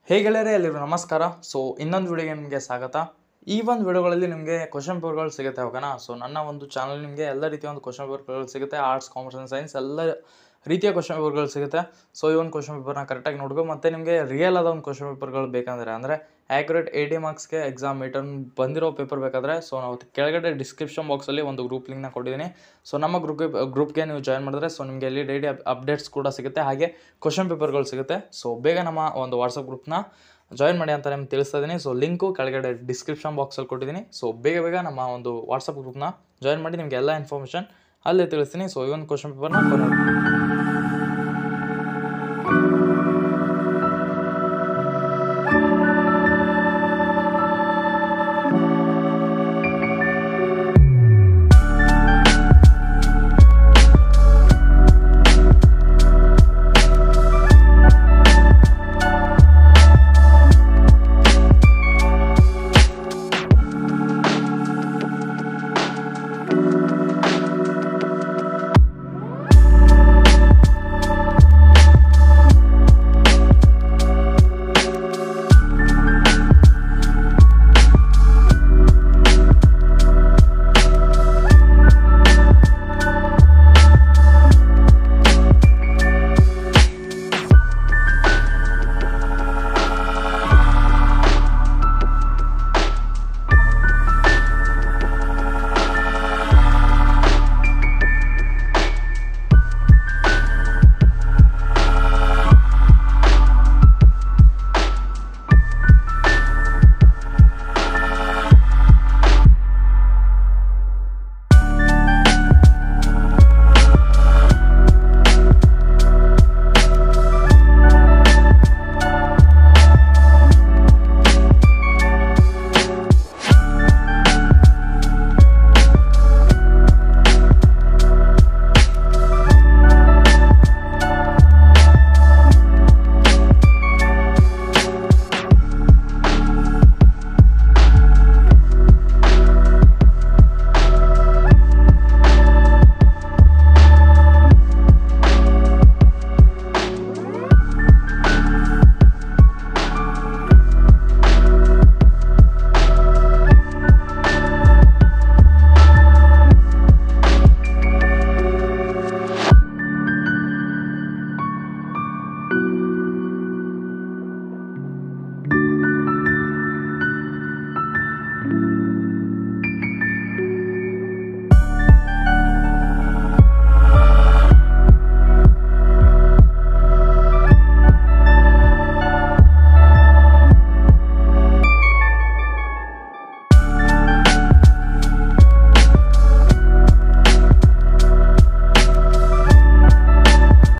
ಹೇಗೆ ಗೆಳೆಯರೆ ಎಲ್ಲಿರು ನಮಸ್ಕಾರ ಸೊ ಇನ್ನೊಂದು ವಿಡಿಯೋಗೆ ನಿಮಗೆ ಸ್ವಾಗತ ಈ ಒಂದು ವಿಡಿಯೋಗಳಲ್ಲಿ ನಿಮಗೆ ಕ್ವಶನ್ ಪೇಪರ್ಗಳು ಸಿಗುತ್ತೆ ಓಕೆನಾ ಸೊ ನನ್ನ ಒಂದು ಚಾನಲ್ ನಿಮಗೆ ಎಲ್ಲ ರೀತಿಯ ಒಂದು ಕ್ವಶನ್ ಪೇಪರ್ಗಳು ಸಿಗುತ್ತೆ ಆರ್ಟ್ಸ್ ಕಾಮರ್ಸ್ ಆ್ಯಂಡ್ ಸೈನ್ಸ್ ಎಲ್ಲ ರೀತಿಯ ಕ್ವಶನ್ ಪೇಪರ್ಗಳು ಸಿಗುತ್ತೆ ಸೊ ಈ ಒಂದು ಕ್ವಶನ್ ಪೇಪರ್ನ ಕರೆಕ್ಟಾಗಿ ನೋಡ್ಕೊ ಮತ್ತು ನಿಮಗೆ ರಿಯಲ್ ಆದ ಒಂದು ಕ್ವಶನ್ ಪೇಪರ್ಗಳು ಬೇಕಂದರೆ ಅಂದರೆ ಆ್ಯಕ್ಯುರೇಟ್ ಏಯ್ಟಿ ಮಾರ್ಕ್ಸ್ಗೆ ಎಕ್ಸಾಮ್ ರಿಟರ್ನ್ ಬಂದಿರೋ ಪೇಪರ್ ಬೇಕಾದರೆ ಸೊ ನಾವು ಕೆಳಗಡೆ ಡಿಸ್ಕ್ರಿಪ್ಷನ್ ಬಾಕ್ಸಲ್ಲಿ ಒಂದು ಗ್ರೂಪ್ ಲಿಂಕ್ನ ಕೊಟ್ಟಿದ್ದೀನಿ ಸೊ ನಮ್ಮ ಗ್ರೂಪ್ಗೆ ಗ್ರೂಪ್ಗೆ ನೀವು ಜಾಯ್ನ್ ಮಾಡಿದ್ರೆ ಸೊ ನಿಮಗೆ ಅಲ್ಲಿ ಡೈಲಿ ಅಪ್ಡೇಟ್ಸ್ ಕೂಡ ಸಿಗುತ್ತೆ ಹಾಗೆ ಕ್ವಶನ್ ಪೇಪರ್ಗಳು ಸಿಗುತ್ತೆ ಸೊ ಬೇಗ ನಮ್ಮ ಒಂದು ವಾಟ್ಸಪ್ ಗ್ರೂಪ್ನ ಜಾಯಿನ್ ಮಾಡಿ ಅಂತ ನಿಮ್ಗೆ ತಿಳಿಸ್ತಾ ಇದ್ದೀನಿ ಸೊ ಲಿಂಕು ಕೆಳಗಡೆ ಡಿಸ್ಕ್ರಿಪ್ಷನ್ ಬಾಕ್ಸಲ್ಲಿ ಕೊಟ್ಟಿದ್ದೀನಿ ಸೊ ಬೇಗ ಬೇಗ ನಮ್ಮ ಒಂದು ವಾಟ್ಸಪ್ ಗ್ರೂಪ್ನ ಜಾಯಿನ್ ಮಾಡಿ ನಿಮಗೆ ಎಲ್ಲ ಇನ್ಫಾರ್ಮೇಷನ್ ಅಲ್ಲೇ ತಿಳಿಸ್ತೀನಿ ಸೊ ಈ ಒಂದು ಕ್ವಶನ್ ಪೇಪರ್ನ